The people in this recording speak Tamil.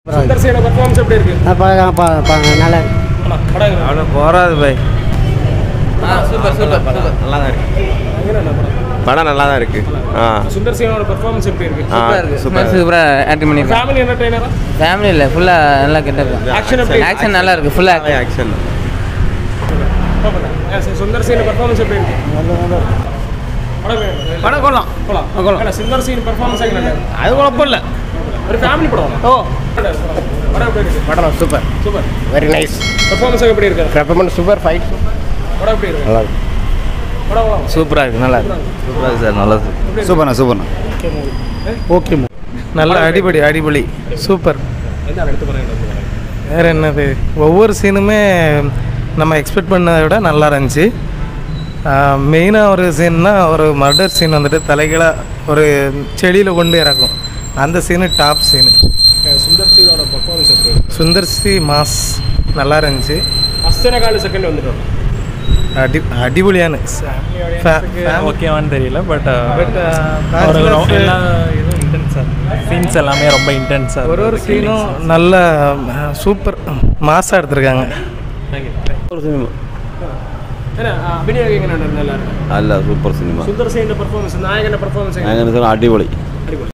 சுந்தர் சேன பர்ஃபார்மன்ஸ் எப்படி இருக்கு நல்லா ஆனா, படம் எங்க? அவ்வளோ போகாது பை சூப்பர் சூப்பர் நல்லா தான் இருக்கு எங்க என்ன படம்? படம் நல்லா தான் இருக்கு ஆ சுந்தர் சேனோட பர்ஃபார்மன்ஸ் எப்படி இருக்கு ஆ சூப்பர் சூப்பராக ஆக்டிங் பண்ணியிருக்கேன் ஃபேமிலி என்டர்டைனரா ஃபேமிலி இல்லை ஃபுல்லாக நல்லா கெட்ட ஆக்ஷன் எப்படி ஆக்ஷன் நல்லா இருக்கு ஃபுல்லாக ஆக்ஷன் சுந்தர் சேன பர்ஃபார்மன்ஸ் எப்படி இருக்கு படம் எங்க? படம் கொள்ளலாம் போலாம். ஏன்னா, சுந்தர் சீன் பர்ஃபார்மன்ஸ் எங்க நல்லா இருக்கு? அது குழப்பம் இல்லை ஒரு ஃபேமிலி படம் ஓ படம் எப்படி இருக்கு படம் super super very nice performance எப்படி இருக்கு பெர்ஃபார்மன்ஸ் சூப்பர் ஃபைட் படம் எப்படி இருக்கு நல்லா இருக்கு படம் வாங்க. சூப்பராக இருக்கு நல்லா இருக்கு சூப்பர் சார் நல்லது சூப்பர்ண்ணா சூப்பர்ண்ணா ஓகே நல்ல அடிபடி அடிபொலி சூப்பர் எந்த ஆள் எடுத்து பாருங்க எடுத்து பாருங்க. வேறு என்னது ஒவ்வொரு சீனுமே நம்ம எக்ஸ்பெக்ட் பண்ணதை விட நல்லா இருந்துச்சு மெயினாக ஒரு சீன்னா ஒரு மர்டர் சீன் வந்துட்டு தலைகளாக ஒரு செடியில் கொண்டு இறக்கும் அந்த சீனு டாப் சீனு ஏன், சுந்தர் சீனோட பர்ஃபார்மன்ஸ் எப்படி இருக்கு சுந்தர்சி மாஸ் நல்லா இருந்துச்சு அஸ்தன கால செகண்ட் வந்துட்டோம் அடி அடிபொலியான ஓகேவான்னு தெரியல பட் பட் ஒரு ரொ- எல்லா இதுவும் இன்டென்ஸாக சீன்ஸ் எல்லாமே ரொம்ப இன்டென்ஸாக ஒரு ஒரு சீனும் நல்ல சூப்பர் மாஸாக எடுத்திருக்காங்க ஏன்னா அபிநயம் எங்க நல்லா இருக்கு അല്ല സൂപ്പർ സിനിമ சுந்தர் சேன பர்ஃபார்மன்ஸ் நாயகன பர்ஃபார்மன்ஸ் അങ്ങനെ അടിപൊളി அடிப்படை